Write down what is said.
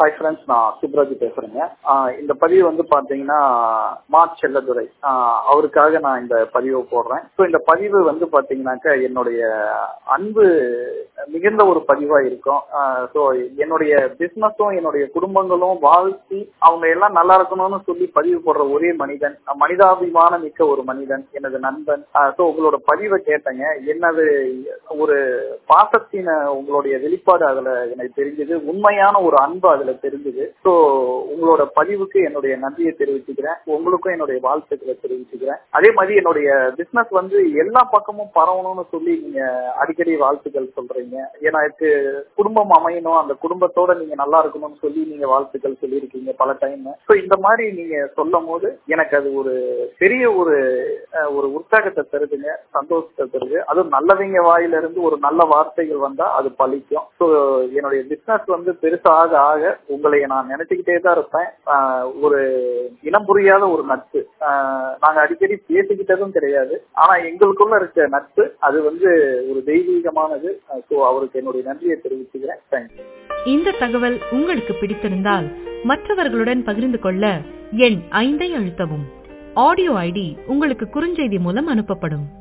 hi friends நான் சுப்ராஜ் பேசுறேங்க ஆஹ் இந்த பதிவு வந்து பாத்தீங்கன்னா மா செல்லதுரை ஆஹ் அவருக்காக நான் இந்த பதிவை போடுறேன் ஸோ இந்த பதிவு வந்து பாத்தீங்கன்னாக்க என்னுடைய அன்பு மிகுந்த ஒரு பதிவா இருக்கும் ஸோ என்னுடைய பிசினஸும் என்னுடைய குடும்பங்களும் வாழ்த்தி அவங்க எல்லாம் நல்லா இருக்கணும்னு சொல்லி பதிவு போடுற ஒரே மனிதன் மனிதாபிமானம் மிக்க ஒரு மனிதன் எனது நண்பன் ஸோ உங்களோட பதிவை கேட்டேங்க என்னது ஒரு பாசத்தின உங்களுடைய வெளிப்பாடு அதுல எனக்கு தெரிஞ்சது உண்மையான ஒரு அன்பு அதுல தெரிஞ்சது ஸோ உங்களோட பதிவுக்கு என்னுடைய நன்றியை தெரிவிச்சுக்கிறேன் உங்களுக்கும் என்னுடைய வாழ்த்துக்களை தெரிவிச்சுக்கிறேன் அதே மாதிரி என்னுடைய பிசினஸ் வந்து எல்லா பக்கமும் பரவணும்னு சொல்லி நீங்க அடிக்கடி வாழ்த்துக்கள் சொல்றீங்க எனக்கு குடும்பம் அமையணும் அந்த குடும்பத்தோட நீங்க நல்லா இருக்கணும்னு சொல்லி நீங்க வாழ்த்துக்கள் சொல்லியிருக்கீங்க பல டைம் ஸோ இந்த மாதிரி நீங்க சொல்லும் போது எனக்கு அது ஒரு பெரிய ஒரு ஒரு உற்சாகத்தை தருதுங்க சந்தோஷத்தை தருது அதுவும் நல்லவங்க வாயில இருந்து ஒரு நல்ல வார்த்தைகள் வந்தா அது பழிக்கும் ஸோ என்னுடைய பிசினஸ் வந்து பெருசாக ஆக உங்களை நான் நினைச்சுக்கிட்டே தான் இருப்பேன் ஒரு இனம் புரியாத ஒரு நட்பு நாங்க அடிக்கடி பேசிக்கிட்டதும் கிடையாது ஆனா எங்களுக்குள்ள இருக்க நட்பு அது வந்து ஒரு தெய்வீகமானது ஸோ அவருக்கு என்னுடைய நன்றியை தெரிவிச்சுக்கிறேன் தேங்க்யூ இந்த தகவல் உங்களுக்கு பிடித்திருந்தால் மற்றவர்களுடன் பகிர்ந்து கொள்ள எண் ஐந்தை அழுத்தவும் ஆடியோ ஐடி உங்களுக்கு குறுஞ்செய்தி மூலம் அனுப்பப்படும்